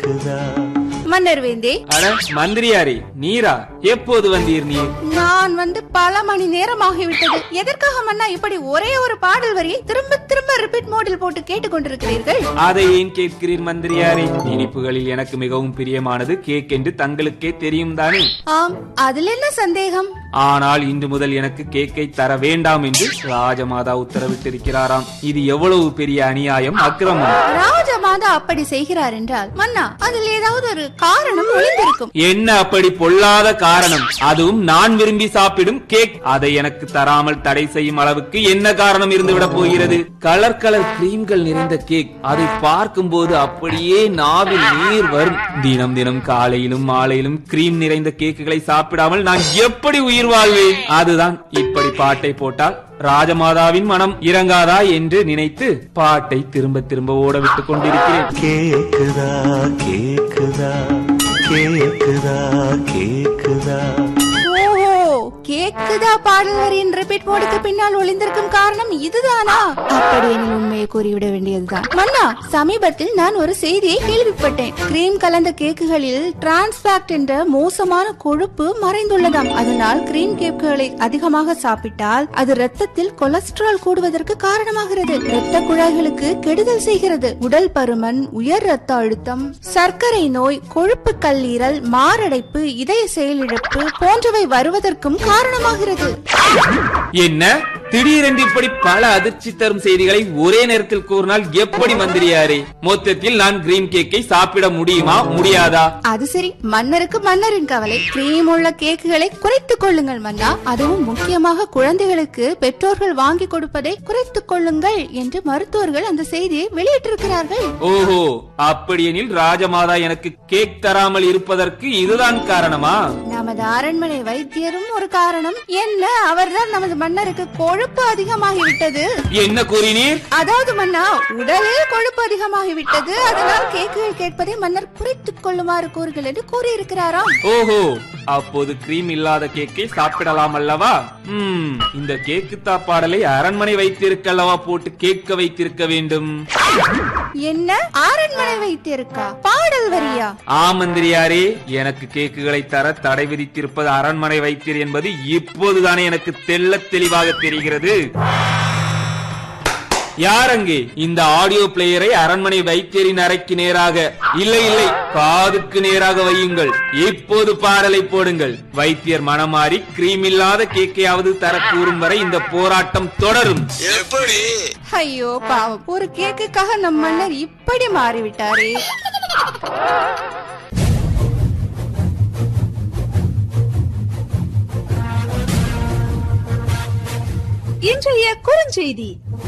கேக்குதா மன்னர் வேந்தே அட மந்திரியாரே நீரா எப்போது வந்தீர் நீர் நான் வந்து பல மணி நேரம் ஆகிவிட்டது எதற்காக மன்னா இப்படி ஒரே ஒரு பாடல் வரியை திரும்ப திரும்ப ரிப்பீட் மோடில் போட்டு கேட்டுக்கொண்டிருக்கிறீர்கள் அதை ஏன் கேட்கிறீர் மந்திரியாரே இனிப்புகளில் எனக்கு மிகவும் பிரியமானது கேக் என்று தங்களுக்கே தெரியும் தானே ஆம் அதில் என்ன சந்தேகம் ஆனால் இன்று முதல் எனக்கு கேக்கை தர வேண்டாம் என்று ராஜமாதா உத்தரவிட்டிருக்கிறாராம் இது எவ்வளவு பெரிய அநியாயம் அக்கிரமம் ராஜமாதா அப்படி செய்கிறார் என்றால் மன்னா அதில் ஏதாவது ஒரு காரணம் ஒளிந்திருக்கும் என்ன அப்படி பொல்லாத காரணம் அதுவும் நான் விரும்பி சாப்பிடும் கேக் அதை எனக்கு தராமல் தடை செய்யும் அளவுக்கு என்ன காரணம் இருந்துவிட போகிறது கலர் கலர் கிரீம்கள் நிறைந்த கேக் அதை பார்க்கும் போது அப்படியே நாவில் நீர் வரும் தினம் தினம் காலையிலும் மாலையிலும் கிரீம் நிறைந்த கேக்குகளை சாப்பிடாமல் நான் எப்படி உயிர் வாழ்வேன் அதுதான் இப்படி பாட்டை போட்டால் ராஜமாதாவின் மனம் இறங்காதா என்று நினைத்து பாட்டை திரும்ப திரும்ப ஓட விட்டுக் கொண்டிருக்கிறேன் கேக்குதா கேக்குதா கேக்குதா கேக்குதா ஓஹோ கேக்குதா பாடல் வரியின் ரிப்பீட் மோடுக்கு பின்னால் ஒளிந்திருக்கும் காரணம் இதுதானா அப்படியெனில் உண்மையை கூறிவிட வேண்டியதுதான் மன்னா சமீபத்தில் நான் ஒரு செய்தியை கேள்விப்பட்டேன் கிரீம் கலந்த கேக்குகளில் டிரான்ஸ்பாக்ட் என்ற மோசமான கொழுப்பு மறைந்துள்ளதாம் அதனால் கிரீம் கேக்குகளை அதிகமாக சாப்பிட்டால் அது ரத்தத்தில் கொலஸ்ட்ரால் கூடுவதற்கு காரணமாகிறது இரத்த குழாய்களுக்கு கெடுதல் செய்கிறது உடல் பருமன் உயர் ரத்த அழுத்தம் சர்க்கரை நோய் கொழுப்பு கல்லீரல் மாரடைப்பு இதய செயலிழப்பு போன்றவை வருவதற்கும் காரணமாகிறது என்ன திடீரென்று இப்படி பல அதிர்ச்சி தரும் செய்திகளை ஒரே நேரத்தில் கூறினால் எப்படி மந்திரியாரே மொத்தத்தில் நான் கிரீம் கேக்கை சாப்பிட முடியுமா முடியாதா அது சரி மன்னருக்கு மன்னரின் கவலை கிரீம் உள்ள கேக்குகளை குறைத்துக் கொள்ளுங்கள் மன்னா அதுவும் முக்கியமாக குழந்தைகளுக்கு பெற்றோர்கள் வாங்கி கொடுப்பதை குறைத்துக் கொள்ளுங்கள் என்று மருத்துவர்கள் அந்த செய்தியை வெளியிட்டிருக்கிறார்கள் ஓஹோ அப்படியெனில் ராஜமாதா எனக்கு கேக் தராமல் இருப்பதற்கு இதுதான் காரணமா நமது அரண்மனை வைத்தியரும் ஒரு காரணம் என்ன அவர்தான் நமது மன்னருக்கு கொழுப்பு அதிகமாகிவிட்டது என்ன கூறினீர் அதாவது மன்னா உடலில் கொழுப்பு அதிகமாகிவிட்டது அதனால் கேக்குகள் கேட்பதை மன்னர் குறைத்துக் கொள்ளுமாறு கூறுகள் என்று கூறியிருக்கிறாராம் ஓஹோ அப்போது கிரீம் இல்லாத கேக்கை சாப்பிடலாம் அல்லவா ம் இந்த கேக்கு தாப்பாடலை அரண்மனை வைத்திருக்கல்லவா போட்டு கேட்க வைத்திருக்க வேண்டும் என்ன அரண்மனை வைத்திருக்கா பாடல் வரியா ஆமந்திரியாரே எனக்கு கேக்குகளை தர தடை விதித்திருப்பது அரண்மனை வைத்தியர் என்பது இப்போதுதானே எனக்கு தெள்ளத் தெளிவாக தெரிகிறது யார் அங்கே இந்த ஆடியோ பிளேயரை அரண்மனை வைத்தியரின் அறைக்கு நேராக இல்லை இல்லை காதுக்கு நேராக வையுங்கள் இப்போது பாடலை போடுங்கள் வைத்தியர் மனமாறி கிரீம் இல்லாத கேக்கையாவது தர கூறும் வரை இந்த போராட்டம் தொடரும் ஐயோ பாவம் ஒரு கேக்குக்காக நம் மன்னர் இப்படி மாறிவிட்டாரே இன்றைய குறுஞ்செய்தி